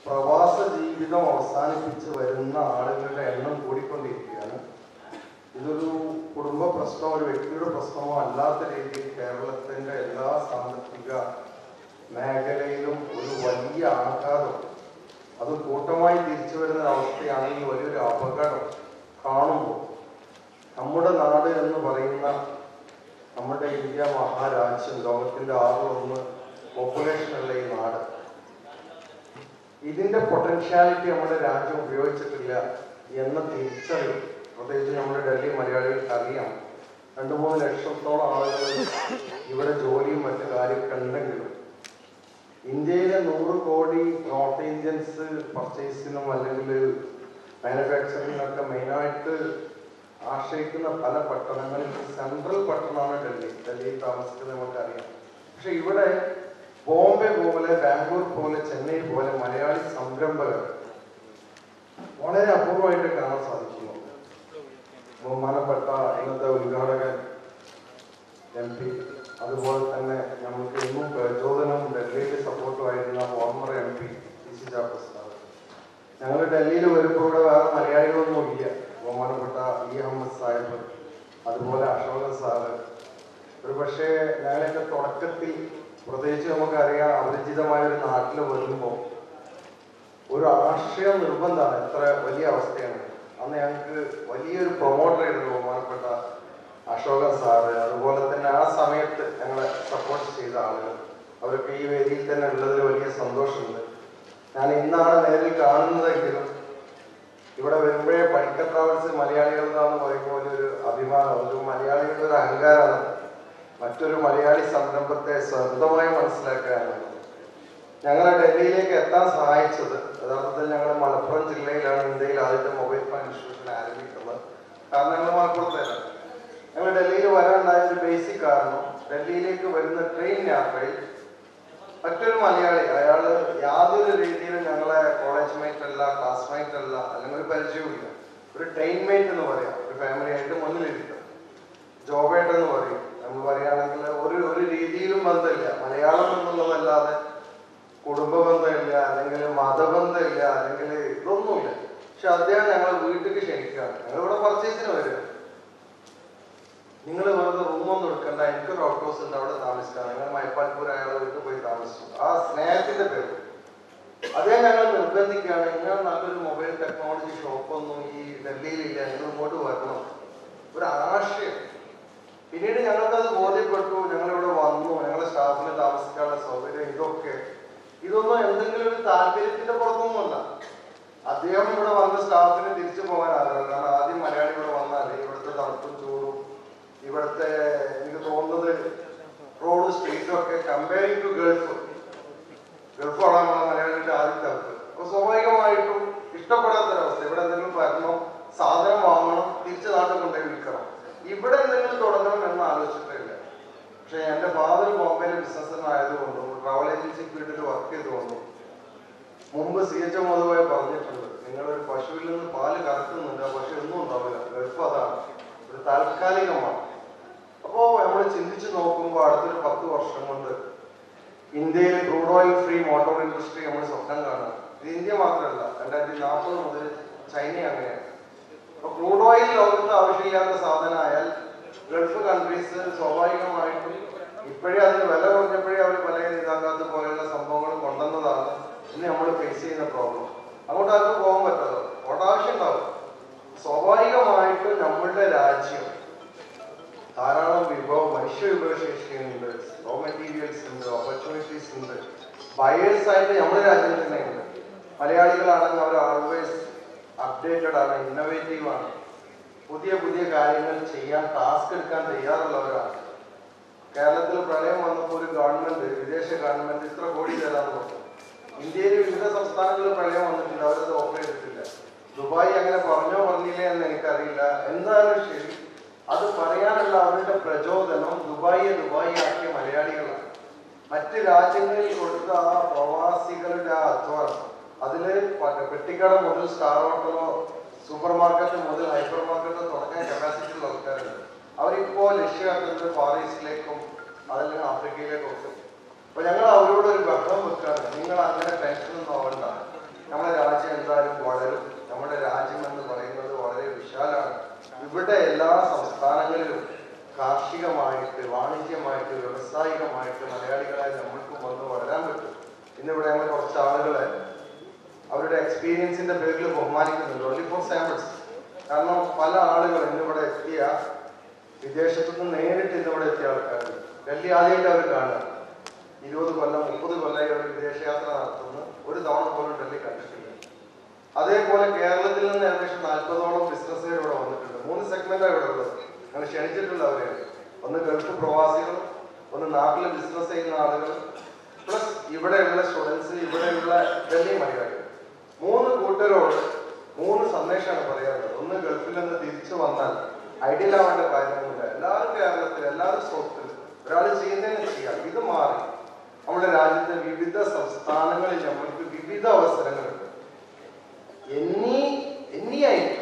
പ്രവാസ ജീവിതം അവസാനിപ്പിച്ച് വരുന്ന ആളുകളുടെ എണ്ണം കൂടിക്കൊണ്ടിരിക്കുകയാണ് ഇതൊരു കുടുംബ പ്രശ്നമോ ഒരു വ്യക്തിയുടെ പ്രശ്നമോ അല്ലാത്ത രീതിയിൽ കേരളത്തിന്റെ എല്ലാ സാമ്പത്തിക മേഖലയിലും ഒരു വലിയ ആഘാതം അത് കൂട്ടമായി തിരിച്ചു വരുന്ന അവസ്ഥയാണെങ്കിൽ വലിയൊരു അപകടം കാണുമ്പോൾ നമ്മുടെ നാട് എന്ന് പറയുന്ന നമ്മുടെ ഇന്ത്യ മഹാരാജ്യം ലോകത്തിന്റെ ആറിലൊന്ന് പോപ്പുലേഷനുള്ള ഈ നാട് ഇതിന്റെ പൊട്ടൻഷ്യാലിറ്റി നമ്മുടെ രാജ്യം ഉപയോഗിച്ചിട്ടില്ല എന്ന തിരിച്ചറിവ് പ്രത്യേകിച്ച് നമ്മുടെ ഡൽഹി മലയാളികൾക്ക് അറിയാം രണ്ടു മൂന്ന് ലക്ഷത്തോളം ആളുകൾ ഇവിടെ ജോലിയും മറ്റു കാര്യമൊക്കെ ഉണ്ടെങ്കിലും ഇന്ത്യയിലെ നൂറ് കോടി നോർത്ത് ഇന്ത്യൻസ് പർച്ചേസിനും അല്ലെങ്കിൽ മാനുഫാക്ചറിങ്ങിനൊക്കെ മെയിനായിട്ട് ആശ്രയിക്കുന്ന പല പട്ടണങ്ങളിൽ സെൻട്രൽ പട്ടണമാണ് ഡൽഹി ഡൽഹിയിൽ താമസിക്കുന്നത് നമുക്കറിയാം പക്ഷെ ഇവിടെ ബോംബെ പോലെ ബാംഗ്ലൂർ പോലെ ചെന്നൈ പോലെ മലയാളി സംരംഭകർ വളരെ അപൂർവമായിട്ട് കാണാൻ സാധിക്കുന്നു ബഹുമാനപ്പെട്ട ഇന്നത്തെ ഉദ്ഘാടകൻ എം പി അതുപോലെ തന്നെ നമുക്ക് ഇന്നും പ്രചോദനവും ഡൽഹിയിൽ സപ്പോർട്ടുമായിരുന്ന former M P P C Jafar sir ഞങ്ങൾ ഡൽഹിയിൽ വരുമ്പോൾ ഇവിടെ വേറെ മലയാളികളൊന്നും ഇല്ല ബഹുമാനപ്പെട്ട ഇ അഹമ്മദ് സാഹിബ് അതുപോലെ അശോകൻ സാറ് ഒരു പക്ഷേ ഞങ്ങളൊക്കെ തുടക്കത്തിൽ പ്രത്യേകിച്ച് നമുക്കറിയാം അപരിചിതമായ ഒരു നാട്ടിൽ വരുമ്പോൾ ഒരു ആശയം നിർബന്ധമാണ് എത്ര വലിയ അവസ്ഥയാണ് അന്ന് ഞങ്ങൾക്ക് വലിയൊരു പ്രൊമോട്ടർ ആയിരുന്നു ബഹുമാനപ്പെട്ട അശോകൻ സാറ് അതുപോലെ തന്നെ ആ സമയത്ത് ഞങ്ങളെ സപ്പോർട്ട് ചെയ്ത ആളുകൾ അവരൊക്കെ ഈ വേദിയിൽ തന്നെ ഉള്ളതിൽ വലിയ സന്തോഷമുണ്ട് ഞാൻ ഇന്നാണ് നേരിൽ കാണുന്നതെങ്കിലും ഇവിടെ വരുമ്പോഴേ പണിക്കർ ട്രാവൽസ് മലയാളികൾ എന്നാണ് പറയുമ്പോൾ ഒരു അഭിമാനം ഒരു മലയാളികളുടെ ഒരു അഹങ്കാരമാണ് മറ്റൊരു മലയാളി സംരംഭത്തെ സ്വന്തമായി മനസ്സിലാക്കാനാണ് ഞങ്ങളെ ഡൽഹിയിലേക്ക് എത്താൻ സഹായിച്ചത് യഥാർത്ഥത്തിൽ ഞങ്ങൾ മലപ്പുറം ജില്ലയിലാണ് ഇന്ത്യയിൽ ആദ്യത്തെ മൊബൈൽ ഫോൺ ഇൻസ്റ്റിറ്റ്യൂഷൻ ആരംഭിക്കുന്നത് കാരണം ഞങ്ങൾ മലപ്പുറത്തേലാണ് ഞങ്ങൾ ഡൽഹിയിൽ വരാനുണ്ടായ ഒരു ബേസിക് കാരണം ഡൽഹിയിലേക്ക് വരുന്ന ട്രെയിൻ യാത്രയിൽ മറ്റൊരു മലയാളി അയാൾ യാതൊരു രീതിയിലും ഞങ്ങളെ കോളേജ് മേറ്റ് അല്ല ക്ലാസ്മേറ്റ് അല്ല അല്ലെങ്കിൽ ഒരു പരിചയവുമില്ല ഒരു ട്രെയിൻ മേറ്റ് എന്ന് പറയാം ഒരു ഫാമിലി ആയിട്ട് മുന്നിലിരിക്കും ജോബേട്ട് എന്ന് പറയും നമ്മൾ പറയുകയാണെങ്കിൽ ഒരു ഒരു രീതിയിലും ബന്ധമില്ല മലയാളം എന്നുള്ളതല്ലാതെ കുടുംബ ബന്ധമില്ല അല്ലെങ്കിൽ മതബന്ധമില്ല അല്ലെങ്കിൽ ഇതൊന്നുമില്ല പക്ഷെ അദ്ദേഹം ഞങ്ങൾ വീട്ടിലേക്ക് ക്ഷണിക്കുകയാണ് ഞങ്ങൾ ഇവിടെ പർച്ചേസിന് വരിക നിങ്ങൾ വെറുതെ റൂമൊന്നും എടുക്കണ്ട എനിക്കൊരു ഔട്ട് ഹൗസ് ഉണ്ട് അവിടെ താമസിക്കാം നിങ്ങൾ മൈപ്പാൽപൂർ അയാളെ വീട്ടിൽ പോയി താമസിച്ചു ആ സ്നേഹത്തിന്റെ പേര് അതേ ഞങ്ങൾ നിർബന്ധിക്കുകയാണ് നിങ്ങൾ നല്ലൊരു മൊബൈൽ ടെക്നോളജി ഷോപ്പൊന്നും ഈ ഡൽഹിയിലില്ല നിങ്ങൾ ഇങ്ങോട്ട് വരണം ഒരു ആശയം പിന്നീട് ഞങ്ങൾക്കത് ബോധ്യപ്പെട്ടു ഞങ്ങൾ ഇവിടെ വന്നു ഞങ്ങളുടെ സ്റ്റാഫിന് താമസിക്കാനുള്ള സൗകര്യം ഇതൊക്കെ ഇതൊന്നും എന്തെങ്കിലും ഒരു താല്പര്യത്തിന്റെ പുറത്തൊന്നുമല്ല അദ്ദേഹം ഇവിടെ വന്ന സ്റ്റാഫിന് തിരിച്ചു പോകാൻ ആഗ്രഹം കാരണം ആദ്യം മലയാളി ഇവിടെ വന്നാൽ ഇവിടുത്തെ തണുപ്പും ചൂടും ഇവിടുത്തെ എനിക്ക് തോന്നുന്നത് റോഡ് സ്ട്രീറ്റും ഒക്കെ കമ്പയറിംഗ് ടു ഗൾഫ് ഗൾഫാണ് നമ്മളെ മലയാളികളുടെ ആദ്യത്തെ അവസ്ഥ അപ്പൊ സ്വാഭാവികമായിട്ടും ഇഷ്ടപ്പെടാത്തൊരവസ്ഥ ഇവിടെ എന്തെങ്കിലും വരണം സാധനം വാങ്ങണം തിരിച്ച് നാട്ടിൽ കൊണ്ടുപോയി വിൽക്കണം ഇവിടെ എന്തെങ്കിലും തുടങ്ങണം എന്ന് ആലോചിച്ചിട്ടില്ല പക്ഷെ എന്റെ ഫാദർ ബോംബെയിലെ ബിസിനസ് ആയതുകൊണ്ടും ട്രാവൽ ഏജൻസി ഫീൽഡിൽ വർക്ക് ചെയ്തുകൊണ്ടും മുമ്പ് സി എച്ച് എം അതുപോലെ പറഞ്ഞിട്ടുണ്ട് നിങ്ങളൊരു പശുവിൽ നിന്ന് പാല് കറക്കുന്നുണ്ട് ആ പശു ഒന്നും ഉണ്ടാവില്ല ഗൾഫ് അതാണ് ഒരു താൽക്കാലികമാണ് അപ്പോ നമ്മൾ ചിന്തിച്ചു നോക്കുമ്പോൾ അടുത്തൊരു പത്ത് വർഷം കൊണ്ട് ഇന്ത്യയിൽ crude oil free motor industry നമ്മൾ സ്വപ്നം കാണുക ഇത് ഇന്ത്യ മാത്രമല്ല രണ്ടായിരത്തി നാൽപ്പത് മുതൽ ചൈന അങ്ങനെയാണ് അപ്പൊ ക്രൂഡ് ഓയിൽ ലോകത്ത് ആവശ്യമില്ലാത്ത സാധനമായാൽ ഗൾഫ് കൺട്രീസ് സ്വാഭാവികമായിട്ടും ഇപ്പോഴേ അതിന് വില കുറഞ്ഞപ്പോഴേ അവർ പല ഇതാക്കാത്ത പോലെയുള്ള സംഭവങ്ങൾ കൊണ്ടുവന്നതാണ് ഇന്ന് നമ്മൾ ഫേസ് ചെയ്യുന്ന പ്രോബ്ലം അങ്ങോട്ട് ആർക്കും പോകാൻ പറ്റാതെ ഓടാവശ്യം ഉണ്ടാവും സ്വാഭാവികമായിട്ടും നമ്മളുടെ രാജ്യം ധാരാളം വിഭവം മനുഷ്യ വിഭവശേഷിയുണ്ട് റോ മെറ്റീരിയൽസ് ഉണ്ട് ഓപ്പർച്യൂണിറ്റീസ് ഉണ്ട് ബയേഴ്സ് ആയിട്ട് നമ്മുടെ രാജ്യം തന്നെ ഉണ്ട് മലയാളികളാണെങ്കിൽ അവർ ആൾവേസ് അപ്ഡേറ്റഡ് ആണ് ഇന്നോവേറ്റീവ് ആണ് പുതിയ പുതിയ കാര്യങ്ങൾ ചെയ്യാൻ ടാസ്ക് എടുക്കാൻ തയ്യാറുള്ളവരാണ് കേരളത്തിൽ പ്രളയം വന്നപ്പോൾ ഒരു ഗവൺമെന്റ് വിദേശ ഗവൺമെന്റ് ഇത്ര കോടി തരാന്ന് പറഞ്ഞു ഇന്ത്യയിൽ വിവിധ സംസ്ഥാനങ്ങളിൽ പ്രളയം വന്നിട്ടുണ്ട് അവരത് ഓഫർ ചെയ്തിട്ടില്ല ദുബായ് അങ്ങനെ പറഞ്ഞോ പറഞ്ഞില്ലേ എന്ന് എനിക്കറിയില്ല എന്തായാലും ശരി അത് പറയാനുള്ള അവരുടെ പ്രചോദനം ദുബായിയെ ദുബായി ആക്കിയ മലയാളികളാണ് മറ്റ് രാജ്യങ്ങളിൽ കൊടുത്ത ആ പ്രവാസികളുടെ ആ അധ്വാനം അതില് പ- പെട്ടിക്കട മുതൽ സ്റ്റാർ ഹോട്ടലോ സൂപ്പർ മാർക്കറ്റ് മുതൽ ഹൈപ്പർ മാർക്കറ്റോ തുടങ്ങാൻ കപ്പാസിറ്റി ഉള്ള ആൾക്കാരുണ്ട് അവരിപ്പോ ലക്ഷ്യമാക്കുന്നത് ഫാർ ഈസ്റ്റിലേക്കും അതല്ലെങ്കിൽ ആഫ്രിക്കയിലേക്കും ഒക്കെ അപ്പൊ ഞങ്ങൾ അവരോട് ഒരു ബഹളം വെക്കാണ് നിങ്ങൾ അങ്ങനെ ടെൻഷൻ ഒന്നും ആവണ്ട നമ്മൾക്ക് വന്ന് വളരാൻ പറ്റും ഇന്നിവിടെ ഞങ്ങൾ കുറച്ച് ആളുകളെ അവരുടെ എക്സ്പീരിയൻസിന്റെ പേരിൽ ബഹുമാനിക്കുന്നുണ്ട് ഓൺലി ഫോർ സാമ്പിൾസ് കാരണം പല ആളുകൾ ഇന്നിവിടെ എത്തിയ വിദേശത്തു നിന്ന് നേരിട്ട് ഇന്നിവിടെ എത്തിയ ആൾക്കാർ ഡൽഹി ആദ്യമായിട്ട് അവർ കാണുക ഇരുപത് കൊല്ലം മുപ്പത് കൊല്ലമായി അവർ വിദേശയാത്ര നടത്തുന്നു ഒരു തവണ പോലും ഡൽഹി കണ്ടിട്ടില്ല അതേപോലെ കേരളത്തിൽ നിന്ന് ഏകദേശം നാൽപ്പതോളം ബിസിനസ്സുകാർ ഇവിടെ വന്നിട്ടുണ്ട് മൂന്ന് സെഗ്മെന്റാണ് ഇവിടെ ഉള്ളത് ഞങ്ങൾ ക്ഷണിച്ചിട്ടുള്ള അവരെയാണ് ഒന്ന് ഗൾഫ് പ്രവാസികൾ ഒന്ന് നാട്ടിൽ ബിസിനസ് ചെയ്യുന്ന ആളുകൾ പ്ലസ് ഇവിടെയുള്ള സ്റ്റുഡൻസ് ഇവിടെയുള്ള ഡൽഹി മലയാളികൾ മൂന്ന് കൂട്ടരോട് മൂന്ന് സന്ദേശമാണ് പറയാനുള്ളത് ഒന്ന് ഗൾഫിൽ നിന്ന് തിരിച്ചു വന്നാൽ ഐഡിയൽ ആവേണ്ട കാര്യമൊന്നുമില്ല എല്ലാവരും കേരളത്തിൽ എല്ലാവരും സൗത്തിൽ ഒരാൾ ചെയ്യുന്നതിന് ചെയ്യാം ഇത് മാറി നമ്മുടെ രാജ്യത്തെ വിവിധ സംസ്ഥാനങ്ങളിൽ നമ്മൾക്ക് വിവിധ അവസരങ്ങളുണ്ട് എന്നീ എന്നിയായിട്ട്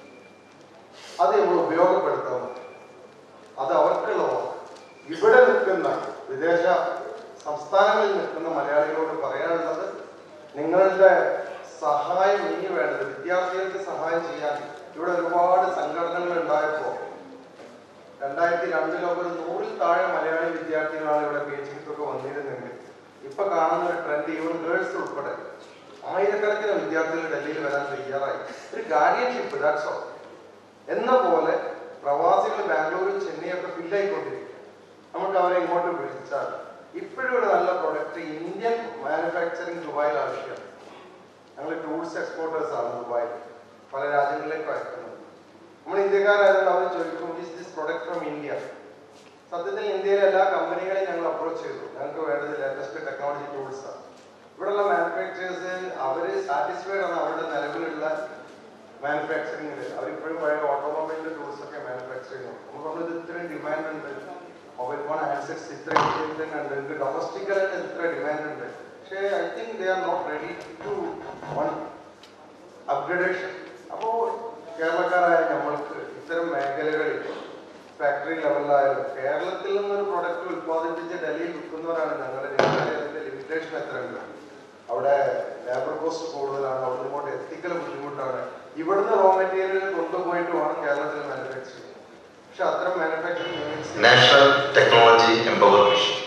അത് നമ്മൾ ഉപയോഗപ്പെടുത്തണം അത് അവർക്കുള്ള വാക്ക്. ഇവിടെ നിൽക്കുന്ന വിദേശ സംസ്ഥാനങ്ങളിൽ നിൽക്കുന്ന മലയാളികളോട് പറയാനുള്ളത് നിങ്ങളുടെ സഹായം ഇനി വേണ്ടത് വിദ്യാർത്ഥികൾക്ക് സഹായം ചെയ്യാൻ ഇവിടെ ഒരുപാട് സംഘടനകൾ ഉണ്ടായപ്പോ രണ്ടായിരത്തി രണ്ടിലൊക്കെ ഒരു നൂറിൽ താഴെ മലയാളി വിദ്യാർത്ഥികളാണ് ഇവിടെ പി എച്ച് ഡിക്കൊക്കെ വന്നിരുന്നെങ്കിൽ ഇപ്പൊ കാണുന്ന ഒരു ട്രെൻഡ് ഈവൻ ഗേൾസ് ഉൾപ്പെടെ ആയിരക്കണക്കിന് വിദ്യാർത്ഥികൾ ഡൽഹിയിൽ വരാൻ തയ്യാറായി ഒരു ഗാർഡിയൻഷിപ്പ് ദാറ്റ്സ് ഓൾ എന്ന പോലെ പ്രവാസികൾ ബാംഗ്ലൂരും ചെന്നൈയൊക്കെ ഫില്ലായിക്കൊണ്ടിരിക്കും നമുക്ക് അവരെ ഇങ്ങോട്ട് വിളിച്ചാൽ ഇപ്പോഴും ഒരു നല്ല പ്രൊഡക്റ്റ് ഇന്ത്യൻ മാനുഫാക്ചറിങ് ദുബായിൽ ആവശ്യമാണ് ഞങ്ങൾ ടൂൾസ് എക്സ്പോർട്ടേഴ്സ് ആണ് ദുബായിൽ പല രാജ്യങ്ങളിലേക്ക് അയക്കുന്നത് നമ്മൾ ഇന്ത്യക്കാരായതുകൊണ്ട് അവർ ചോദിക്കും is this product from India സത്യത്തിൽ ഇന്ത്യയിലെ എല്ലാ കമ്പനികളെയും ഞങ്ങൾ അപ്രോച്ച് ചെയ്തു ഞങ്ങൾക്ക് വേണ്ടത് ലേറ്റസ്റ്റ് ടെക്നോളജി ടൂൾസ് ആണ് ഇവിടെയുള്ള മാനുഫാക്ചേഴ്സ് അവർ സാറ്റിസ്ഫൈഡ് ആണ് അവരുടെ നിലവിലുള്ള മാനുഫാക്ചറിംഗിൽ അവരിപ്പോഴും പഴയ ഓട്ടോമൊബൈലിന്റെ ടൂൾസ് ഒക്കെ മാനുഫാക്ചർ ചെയ്യുന്നു നമ്മൾ പറഞ്ഞത് ഇത്രയും ഡിമാൻഡ് ഉണ്ട് മൊബൈൽ ഫോൺ ഹാൻഡ്സെറ്റ്സ് ഇത്ര ഇന്ത്യയിൽ തന്നെ ഉണ്ട് നിങ്ങൾക്ക് ഡൊമസ്റ്റിക്കലായിട്ട് ഇത്ര ഡിമാൻഡ് ഉണ്ട് പക്ഷേ I think they are not ready to one upgradation അപ്പോൾ കേരളക്കാരായ നമ്മൾക്ക് ഇത്തരം മേഖലകളിൽ ഫാക്ടറി ലെവലിലായാലും കേരളത്തിൽ നിന്നൊരു പ്രൊഡക്റ്റ് ഉത്പാദിപ്പിച്ച് ഡൽഹിയിൽ വിൽക്കുന്നവരാണ് ഞങ്ങളുടെ ഞങ്ങളുടെ അതിന്റെ ലിമിറ്റേഷൻ എത്ര ഉണ്ട് അവിടെ ലേബർ കോസ്റ്റ് കൂടുതലാണ് അവിടെ ഇങ്ങോട്ട് എത്തിക്കൽ ബുദ്ധിമുട്ടാണ് ഇവിടുന്ന് റോ മെറ്റീരിയൽ കൊണ്ടുപോയിട്ട് വേണം കേരളത്തിൽ മാനുഫാക്ചർ ചെയ്യാൻ പക്ഷെ അത്തരം manufacturing units National Technology Empower Mission.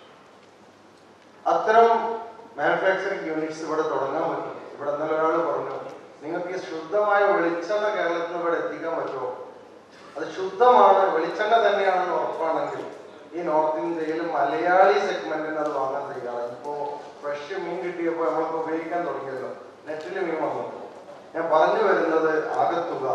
അത്തരം മാനുഫാക്ചറിംഗ് യൂണിറ്റ്സ് ഇവിടെ തുടങ്ങാൻ പറ്റും ഇവിടെ ഇന്നലെ ഒരാൾ പറഞ്ഞു നിങ്ങൾക്ക് ഈ ശുദ്ധമായ വെളിച്ചെണ്ണ കേരളത്തിൽ നിന്ന് ഇവിടെ എത്തിക്കാൻ പറ്റുമോ അത് ശുദ്ധമാണ് വെളിച്ചെണ്ണ തന്നെയാണെന്ന് ഉറപ്പാണെങ്കിൽ ഈ നോർത്ത് ഇന്ത്യയിൽ മലയാളി സെഗ്മെന്റിന് അത് വാങ്ങാൻ തയ്യാറാണ് ഇപ്പോ ഫ്രഷ് മീൻ കിട്ടിയപ്പോൾ നമ്മൾക്ക് ഉപയോഗിക്കാൻ തുടങ്ങിയല്ലോ നെറ്റിൽ മീൻ വന്നു ഞാൻ പറഞ്ഞു വരുന്നത് ആകത്തുക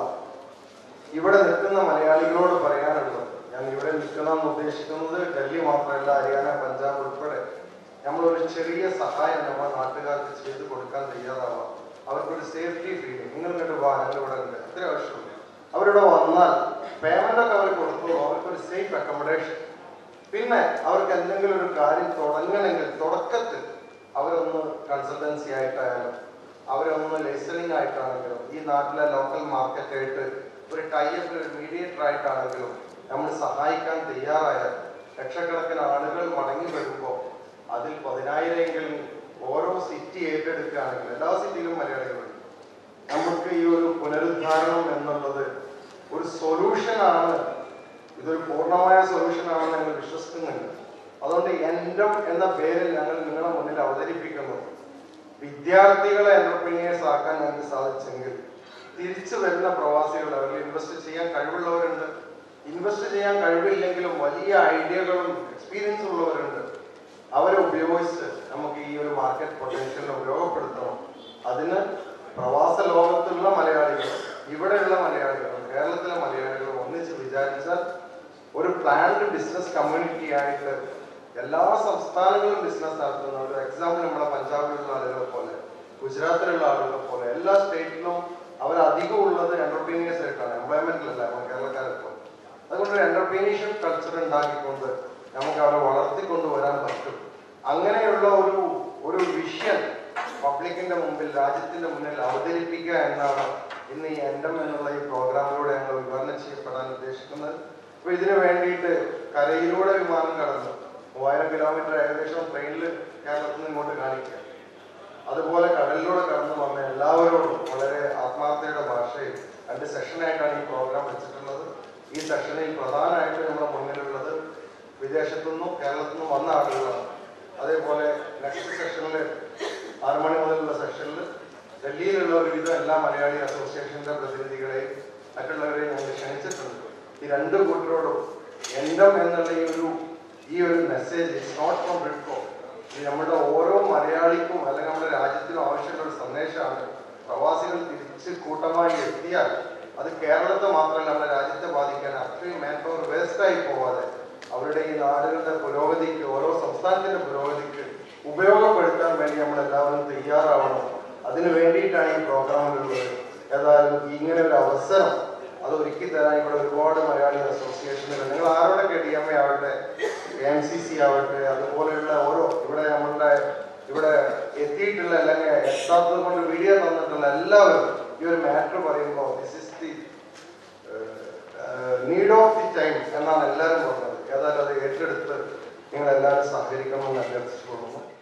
ഇവിടെ നിൽക്കുന്ന മലയാളികളോട് പറയാനുള്ളത് ഞാൻ ഇവിടെ നിൽക്കണമെന്ന് ഉദ്ദേശിക്കുന്നത് ഡൽഹി മാത്രമല്ല ഹരിയാന പഞ്ചാബ് ഉൾപ്പെടെ നമ്മളൊരു ചെറിയ സഹായം നമ്മുടെ നാട്ടുകാർക്ക് ചെയ്തു കൊടുക്കാൻ തയ്യാറാവാം അവർക്കൊരു സേഫ്റ്റി ഫീലിംഗ് നിങ്ങൾ ഇങ്ങോട്ട് വാ ഞങ്ങൾ ഇവിടെ ഉണ്ട് അത്ര ആവശ്യമില്ല അവരിവിടെ വന്നാൽ പേയ്മെന്റ് ഒക്കെ അവർ കൊടുത്തു അവർക്കൊരു സേഫ് അക്കോമഡേഷൻ പിന്നെ അവർക്ക് എന്തെങ്കിലും ഒരു കാര്യം തുടങ്ങണമെങ്കിൽ തുടക്കത്തിൽ അവരൊന്ന് കൺസൾട്ടൻസി ആയിട്ടായാലും അവരൊന്ന് ലിസണിങ് ആയിട്ടാണെങ്കിലും ഈ നാട്ടിലെ ലോക്കൽ മാർക്കറ്റായിട്ട് ഒരു ടൈപ്പ് ഒരു മീഡിയേറ്റർ ആയിട്ടാണെങ്കിലും നമ്മൾ സഹായിക്കാൻ തയ്യാറായാൽ ലക്ഷക്കണക്കിന് ആളുകൾ മടങ്ങി വരുമ്പോൾ അതിൽ പതിനായിരമെങ്കിലും ഓരോ സിറ്റി ഏറ്റെടുക്കുകയാണെങ്കിൽ എല്ലാ സിറ്റിയിലും മലയാളികളുണ്ട് നമുക്ക് ഈ ഒരു പുനരുദ്ധാരണം എന്നുള്ളത് ഒരു സൊല്യൂഷനാണ് ഇതൊരു പൂർണ്ണമായ സൊല്യൂഷനാണെന്ന് ഞങ്ങൾ വിശ്വസിക്കുന്നുണ്ട് അതുകൊണ്ട് എൻഡം എന്ന പേരിൽ ഞങ്ങൾ നിങ്ങളുടെ മുന്നിൽ അവതരിപ്പിക്കുന്നു വിദ്യാർത്ഥികളെ എന്റർപ്രീനിയേഴ്സ് ആക്കാൻ ഞങ്ങൾക്ക് സാധിച്ചെങ്കിൽ തിരിച്ചു വരുന്ന പ്രവാസികൾ അവരിൽ ഇൻവെസ്റ്റ് ചെയ്യാൻ കഴിവുള്ളവരുണ്ട് ഇൻവെസ്റ്റ് ചെയ്യാൻ കഴിവില്ലെങ്കിലും വലിയ ഐഡിയകളും എക്സ്പീരിയൻസ് ഉള്ളവരുണ്ട് അവരെ ഉപയോഗിച്ച് നമുക്ക് ഈ ഒരു മാർക്കറ്റ് പൊട്ടൻഷ്യലിനെ ഉപയോഗപ്പെടുത്തണം അതിന് പ്രവാസ ലോകത്തുള്ള മലയാളികൾ ഇവിടെയുള്ള മലയാളികളും കേരളത്തിലെ മലയാളികളും ഒന്നിച്ച് വിചാരിച്ചാൽ ഒരു പ്ലാൻഡ് ബിസിനസ് കമ്മ്യൂണിറ്റി ആയിട്ട് എല്ലാ സംസ്ഥാനങ്ങളിലും ബിസിനസ് നടത്തുന്ന ഒരു എക്സാമ്പിൾ നമ്മുടെ പഞ്ചാബിലുള്ള ആളുകളെ പോലെ ഗുജറാത്തിലുള്ള ആളുകളെ പോലെ എല്ലാ സ്റ്റേറ്റിലും അവർ അധികം ഉള്ളത് എന്റർപ്രീനിയേഴ്സ് ആയിട്ടാണ് എംപ്ലോയ്മെന്റിലല്ല നമ്മൾ കേരളക്കാരൊക്കെ അതുകൊണ്ട് ഒരു എന്റർപ്രീനിയർഷിപ്പ് കൾച്ചർ ഉണ്ടാക്കിക്കൊണ്ട് നമുക്ക് അവരെ വളർത്തിക്കൊണ്ടുവരാൻ പറ്റും അങ്ങനെയുള്ള ഒരു ഒരു വിഷൻ പബ്ലിക്കിന്റെ മുമ്പിൽ രാജ്യത്തിന്റെ മുന്നിൽ അവതരിപ്പിക്കുക എന്നാണ് ഇന്ന് ഈ എൻഡം എന്നുള്ള ഈ പ്രോഗ്രാമിലൂടെ ഞങ്ങൾ വിവരണം ചെയ്യപ്പെടാൻ ഉദ്ദേശിക്കുന്നത് അപ്പൊ ഇതിനു വേണ്ടിയിട്ട് കരയിലൂടെ വിമാനം കടന്നു മൂവായിരം കിലോമീറ്റർ ഏകദേശം ട്രെയിനിൽ കേരളത്തിൽ നിന്ന് ഇങ്ങോട്ട് കാണിക്കുക അതുപോലെ കടലിലൂടെ കടന്നു വന്ന എല്ലാവരോടും വളരെ ആത്മാർത്ഥയുടെ ഭാഷയിൽ രണ്ട് സെഷനായിട്ടാണ് ഈ പ്രോഗ്രാം വെച്ചിട്ടുള്ളത് ഈ സെഷനിൽ പ്രധാനമായിട്ട് നമ്മുടെ മുന്നിലുള്ളത് വിദേശത്തു നിന്നും കേരളത്തിൽ നിന്നും വന്ന ആളുകളാണ് അതേപോലെ നെക്സ്റ്റ് സെഷനിൽ ആറ് മണി മുതലുള്ള സെഷനിൽ ഡൽഹിയിലുള്ള ഒരുവിധം എല്ലാ മലയാളി അസോസിയേഷന്റെ പ്രതിനിധികളെയും മറ്റുള്ളവരെയും ഞങ്ങൾ ക്ഷണിച്ചിട്ടുണ്ട് ഈ രണ്ട് കൂട്ടരോടും എൻഡം എന്നുള്ള ഈ ഒരു ഈ ഒരു message it's not from Bridco ഇത് നമ്മുടെ ഓരോ മലയാളിക്കും അല്ലെങ്കിൽ നമ്മുടെ രാജ്യത്തിനും ആവശ്യമുള്ള ഒരു സന്ദേശമാണ് പ്രവാസികൾ തിരിച്ച് കൂട്ടമായി എത്തിയാൽ അത് കേരളത്തെ മാത്രമല്ല നമ്മുടെ രാജ്യത്തെ ബാധിക്കാൻ അത്രയും മാൻ പവർ വേസ്റ്റായി പോവാതെ അവരുടെ ഈ നാടുകളുടെ പുരോഗതിക്ക് ഓരോ സംസ്ഥാനത്തിന്റെ പുരോഗതിക്ക് ഉപയോഗപ്പെടുത്താൻ വേണ്ടി നമ്മൾ എല്ലാവരും തയ്യാറാവണം അതിനു വേണ്ടിയിട്ടാണ് ഈ പ്രോഗ്രാമുകളുള്ളത് ഏതായാലും ഇങ്ങനെ ഒരു അവസരം അത് ഒരുക്കി തരാൻ ഇവിടെ ഒരുപാട് മലയാളി അസോസിയേഷനുകൾ നിങ്ങൾ ആരോടൊക്കെ ഡി എം എ ആവട്ടെ എൻ സി സി ആവട്ടെ അതുപോലെയുള്ള ഓരോ ഇവിടെ നമ്മളുടെ ഇവിടെ എത്തിയിട്ടുള്ള അല്ലെങ്കിൽ എത്താത്തത് കൊണ്ട് വീഡിയോ തന്നിട്ടുള്ള എല്ലാവരും ഈ ഒരു മാറ്റർ പറയുമ്പോൾ this is the need of the time എന്നാണ് എല്ലാവരും പറഞ്ഞത് ഏതായാലും അത് ഏറ്റെടുത്ത് നിങ്ങൾ എല്ലാവരും സഹകരിക്കണമെന്ന് അഭ്യർത്ഥിച്ചുകൊള്ളുന്നു